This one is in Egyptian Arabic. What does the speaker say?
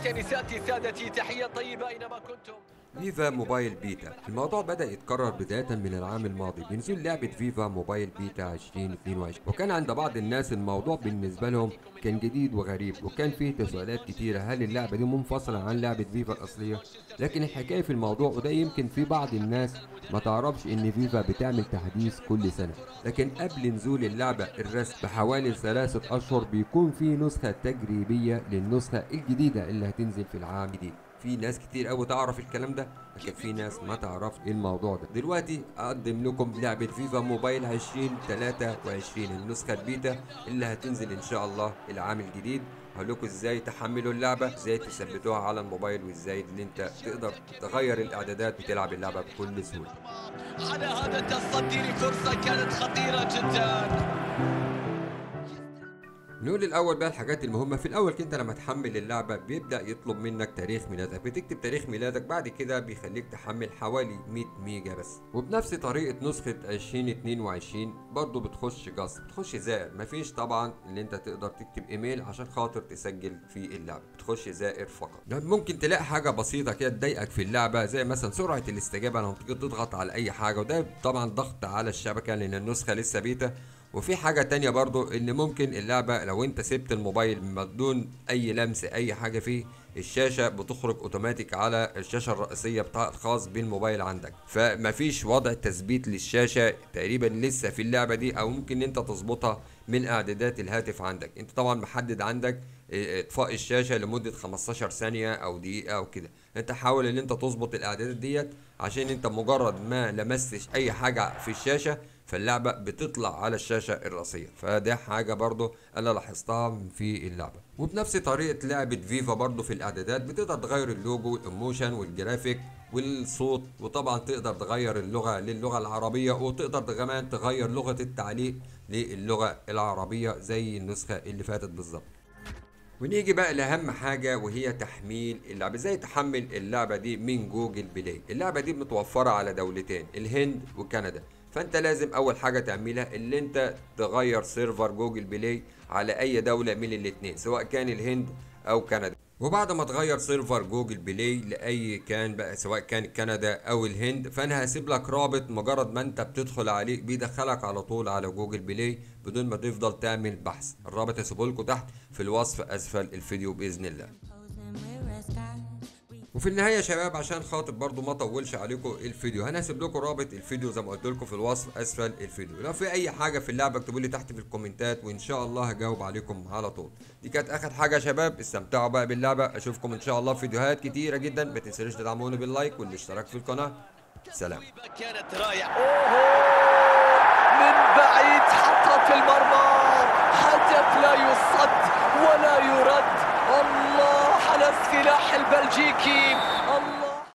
سيداتي نساتي سادتي تحية طيبة أينما كنتم فيفا موبايل بيتا الموضوع بدأ يتكرر بداية من العام الماضي بنزول لعبة فيفا موبايل بيتا 2022 وكان عند بعض الناس الموضوع بالنسبة لهم كان جديد وغريب وكان فيه تساؤلات كتيرة هل اللعبة دي منفصلة عن لعبة فيفا الأصلية لكن الحكاية في الموضوع وده يمكن في بعض الناس ما تعرفش ان فيفا بتعمل تحديث كل سنة لكن قبل نزول اللعبة الرسم بحوالي ثلاثة أشهر بيكون في نسخة تجريبية للنسخة الجديدة اللي هتنزل في العام الجديد في ناس كتير قوي تعرف الكلام ده لكن في ناس ما تعرفش ايه الموضوع ده دلوقتي اقدم لكم لعبة فيفا موبايل 2023 النسخة البيتا اللي هتنزل ان شاء الله العام الجديد هقول لكم ازاي تحملوا اللعبة ازاي تثبتوها على الموبايل وازاي ان انت تقدر تغير الاعدادات وتلعب اللعبة بكل سهولة على هذا التصدي لفرصة كانت خطيرة جدا نقول الاول بقى الحاجات المهمه في الاول انت لما تحمل اللعبه بيبدا يطلب منك تاريخ ميلادك بتكتب تاريخ ميلادك بعد كده بيخليك تحمل حوالي 100 ميجا بس وبنفس طريقه نسخه 2022 برضه بتخش جاس بتخش زائر مفيش طبعا اللي انت تقدر تكتب ايميل عشان خاطر تسجل في اللعبه بتخش زائر فقط يعني ممكن تلاقي حاجه بسيطه كده تضايقك في اللعبه زي مثلا سرعه الاستجابه لما تيجي تضغط على اي حاجه وده طبعا ضغط على الشبكه لان النسخه لسه بيتا وفي حاجة تانية برضو ان ممكن اللعبة لو انت سبت الموبايل بدون اي لمس اي حاجة فيه الشاشة بتخرج اوتوماتيك على الشاشة الرئيسية بتاع الخاص بالموبايل عندك فمفيش وضع تثبيت للشاشة تقريبا لسه في اللعبة دي او ممكن انت تظبطها من اعدادات الهاتف عندك انت طبعا محدد عندك اطفاء الشاشة لمدة 15 ثانية او دقيقة او كده انت حاول ان انت تظبط الاعدادات ديت عشان انت مجرد ما لمستش اي حاجة في الشاشة فاللعبة بتطلع على الشاشة الرئيسية فده حاجة برضو أنا لاحظتها في اللعبة وبنفس طريقة لعبة فيفا برضو في الإعدادات بتقدر تغير اللوجو والإيموشن والجرافيك والصوت وطبعا تقدر تغير اللغة للغة العربية وتقدر كمان تغير لغة التعليق للغة العربية زي النسخة اللي فاتت بالظبط ونيجي بقى لأهم حاجة وهي تحميل اللعبة ازاي تحمل اللعبة دي من جوجل بلاي اللعبة دي متوفرة على دولتين الهند وكندا فانت لازم اول حاجه تعملها اللي انت تغير سيرفر جوجل بلاي على اي دوله من الاثنين سواء كان الهند او كندا وبعد ما تغير سيرفر جوجل بلاي لاي كان بقى سواء كان كندا او الهند فانا هسيب لك رابط مجرد ما انت بتدخل عليه بيدخلك على طول على جوجل بلاي بدون ما تفضل تعمل بحث الرابط هسيبه لكم تحت في الوصف اسفل الفيديو باذن الله وفي النهايه يا شباب عشان خاطر برضو ما اطولش عليكم الفيديو انا هسيب لكم رابط الفيديو زي ما قلت لكم في الوصف اسفل الفيديو لو في اي حاجه في اللعبه اكتبوا لي تحت في الكومنتات وان شاء الله هجاوب عليكم على طول دي كانت اخر حاجه يا شباب استمتعوا بقى باللعبه اشوفكم ان شاء الله في فيديوهات كتيره جدا ما تنسوش تدعموني باللايك والاشتراك في القناه سلام كانت رائعة من بعيد حطها في المرمى هدف لا يصد ولا يرد الله على السلاح البلجيكي الله